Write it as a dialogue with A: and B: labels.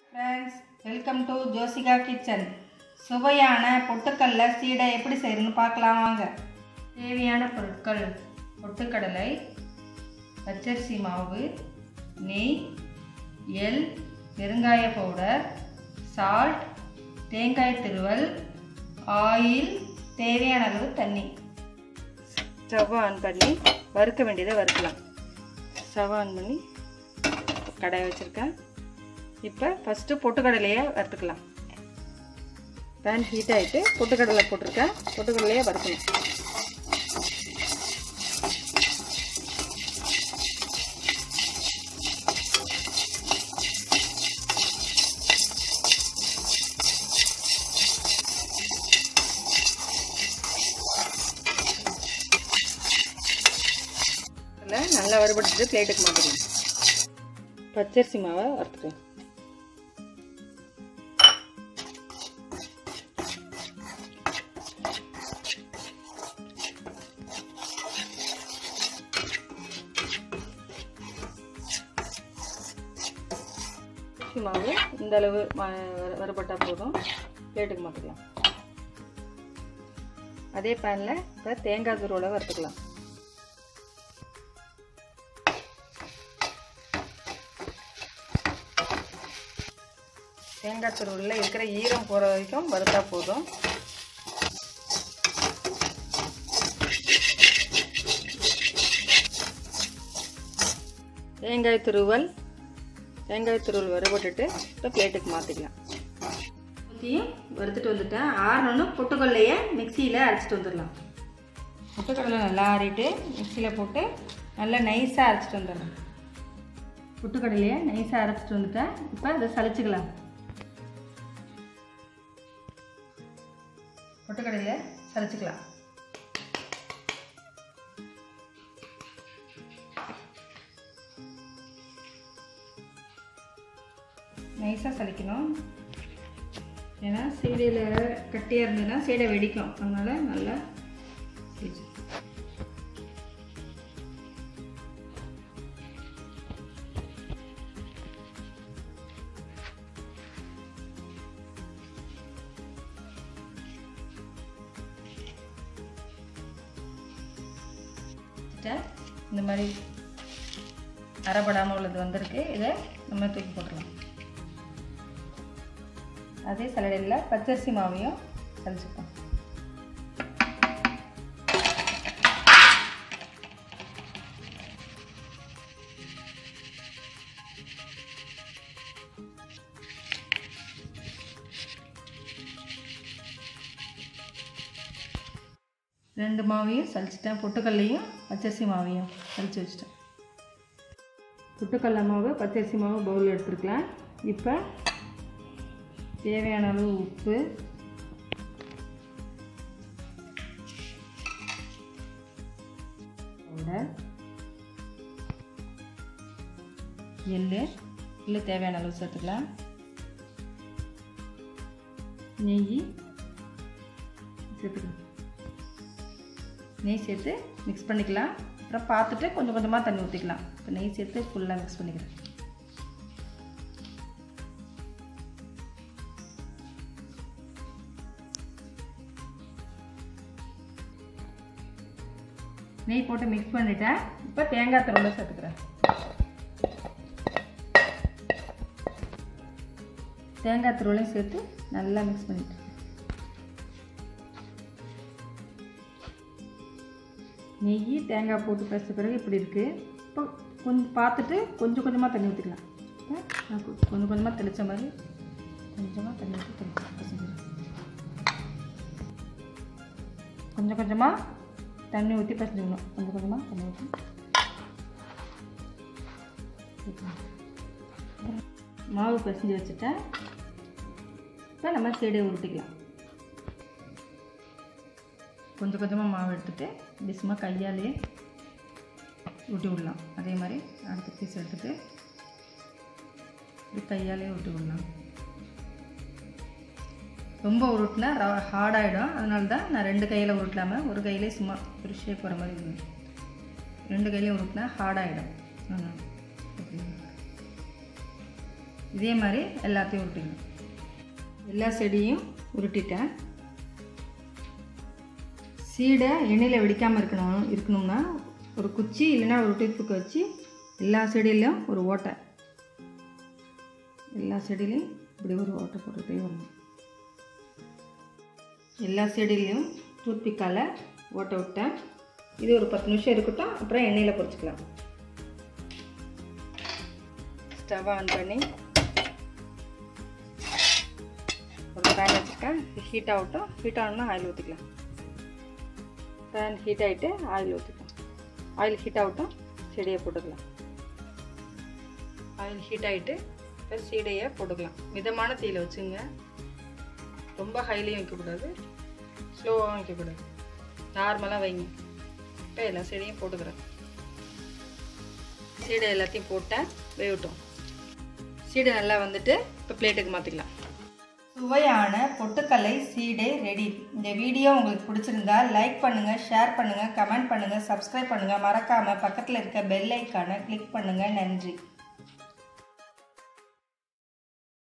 A: friends welcome to Josika kitchen சுவையான பொட்டுக்கடலை சீடை எப்படி செய்யணும்னு பார்க்கலாம் வாங்க தேவையான பொருட்கள் பொட்டுக்கடலை பச்சரிசி மாவு நெய் எள் பெருங்காய பவுடர் சால்ட் தேங்காய் திருவல் ஆயில் தேவையான அளவு தண்ணி ஸ்டவ் ஆன் பண்ணி வறுக்க வேண்டியதை வறுக்கலாம் ஸ்டவ் ஆன் பண்ணி கடாய் வச்சுருக்கேன் இப்போ ஃபஸ்ட்டு பொட்டுக்கடலையை வறுத்துக்கலாம் பேன் ஹீட் ஆகிட்டு பொட்டுக்கடலை போட்டிருக்கேன் பொட்டுக்கடலையை வறுக்கணும் இதில் நல்லா வறுபடுத்துட்டு பிளேட்டுக்கு மாற்றிக்கலாம் பச்சரிசி மாவை வறுத்துக்கலாம் அரிசி மாவு இந்த அளவு வறுபட்டால் போதும் பிளேட்டுக்கு மாற்றிக்கலாம் அதே பேனில் இப்போ தேங்காய் துருவலை வறுத்துக்கலாம் தேங்காய் துருவலில் இருக்கிற ஈரம் போகிற வரைக்கும் வறுத்தா போதும் தேங்காய் துருவல் தேங்காய் துருவல் வறுபட்டுட்டு இப்போ பிளேட்டுக்கு மாற்றிக்கலாம் ஊற்றியும் வறுத்துட்டு வந்துட்டேன் ஆறணுன்னு பொட்டுக்கடலையை மிக்சியில் அரைச்சிட்டு வந்துடலாம் பொட்டுக்கடலை நல்லா ஆறிட்டு மிக்சியில் போட்டு நல்லா நைஸாக அரைச்சிட்டு வந்துடலாம் பொட்டுக்கடலையை நைஸாக அரைச்சிட்டு வந்துட்டேன் இப்போ அதை சளிச்சுக்கலாம் பொட்டுக்கடலையை சளிச்சுக்கலாம் நைஸாக சலிக்கணும் ஏன்னா சீடையில் கட்டியாக இருந்ததுன்னா சீடை வெடிக்கும் அதனால் நல்லா சலிச்சு இந்த மாதிரி அரைப்படாமல் உள்ளது வந்திருக்கு இதை நம்ம தூக்கி போட்டுடலாம் அதே சலடையில் பச்சரிசி மாவையும் சலிச்சுப்போம் ரெண்டு மாவையும் சலிச்சிட்டேன் பொட்டுக்கல்லையும் பச்சரிசி மாவையும் சலிச்சு வச்சிட்டேன் பொட்டுக்கடலை மாவு பச்சரிசி மாவு பவுலில் எடுத்துருக்கலாம் இப்போ தேவையான அளவு உப்பு எள் இல்லை தேவையான அளவு சேர்த்துக்கலாம் நெய் சேர்த்துக்கலாம் நெய் சேர்த்து மிக்ஸ் பண்ணிக்கலாம் அப்புறம் பார்த்துட்டு கொஞ்சம் கொஞ்சமாக தண்ணி ஊற்றிக்கலாம் இப்போ நெய் சேர்த்து ஃபுல்லாக மிக்ஸ் பண்ணிக்கிறேன் நெய் போட்டு மிக்ஸ் பண்ணிட்டேன் இப்போ தேங்காய் துருவலை சேர்த்துக்கிறேன் தேங்காய் துருவலையும் சேர்த்து நல்லா மிக்ஸ் பண்ணிட்டேன் நெய் தேங்காய் போட்டு பேச பிறகு இப்படி இருக்குது இப்போ கொஞ்சம் பார்த்துட்டு கொஞ்சம் கொஞ்சமாக தண்ணி ஊற்றிக்கலாம் நான் கொஞ்சம் கொஞ்சமாக தெளித்த மாதிரி கொஞ்சமாக தண்ணி ஊற்றி தெளிச்சு பசங்க கொஞ்சம் கொஞ்சமாக தண்ணி ஊற்றி பசஞ்சுக்கணும் கொஞ்சம் கொஞ்சமாக தண்ணி ஊற்றி மாவு பசஞ்சு வச்சுட்டேன் இப்போ நம்ம செடியை உருட்டிக்கலாம் கொஞ்சம் கொஞ்சமாக மாவு எடுத்துகிட்டு இப்படி சும்மா கையாலே ஊட்டி விடலாம் அதே மாதிரி அடுத்த பீஸ் எடுத்துகிட்டு இப்படி கையாலே ஊட்டி விடலாம் ரொம்ப உருட்டினா ர ஹார்டாகிடும் அதனால தான் நான் ரெண்டு கையில் உருட்டலாமல் ஒரு கையிலே சும்மா ஒரு ஷேப் வர மாதிரி இருக்கணும் ரெண்டு கையிலையும் உருட்டினா ஹார்டாகிடும் அதனால் இதே மாதிரி எல்லாத்தையும் உருட்டிக்கணும் எல்லா செடியும் உருட்டிட்டேன் சீடை எண்ணெயில் வெடிக்காமல் இருக்கணும் இருக்கணும்னா ஒரு குச்சி இல்லைன்னா ஒரு டூத்புக்கை வச்சு எல்லா செடியிலையும் ஒரு ஓட்டை எல்லா செடியிலையும் இப்படி ஒரு ஓட்டை போட்டுகிட்டே வரணும் எல்லா செடியிலையும் டூத்பிக்கால் ஓட்டை விட்டேன் இது ஒரு பத்து நிமிஷம் இருக்கட்டும் அப்புறம் எண்ணெயில் பொரிச்சுக்கலாம் ஸ்டவ் ஆன் பண்ணி ஒரு பேன் வச்சுருக்கேன் ஹீட் ஆகட்டும் ஹீட் ஆகணும்னா ஆயில் ஊற்றிக்கலாம் பேன் ஹீட் ஆகிட்டு ஆயில் ஊற்றிக்கலாம் ஆயில் ஹீட் ஆகட்டும் செடியை போட்டுக்கலாம் ஆயில் ஹீட் ஆகிட்டு இப்போ சீடையை போட்டுக்கலாம் மிதமான தீயில் வச்சுங்க ரொம்ப ஹைலையும் வைக்கக்கூடாது ஸ்லோவாகவும் வைக்கக்கூடாது நார்மலாக வைங்க இப்போ எல்லா செடியும் போட்டுக்கிறேன் சீடை எல்லாத்தையும் போட்டேன் வேகட்டும் சீடை நல்லா வந்துட்டு இப்போ பிளேட்டுக்கு மாற்றிக்கலாம் சுவையான பொட்டுக்கல்லை சீடை ரெடி இந்த வீடியோ உங்களுக்கு பிடிச்சிருந்தா லைக் பண்ணுங்கள் ஷேர் பண்ணுங்கள் கமெண்ட் பண்ணுங்கள் சப்ஸ்கிரைப் பண்ணுங்கள் மறக்காமல் பக்கத்தில் இருக்க பெல் ஐக்கானை கிளிக் பண்ணுங்கள் நன்றி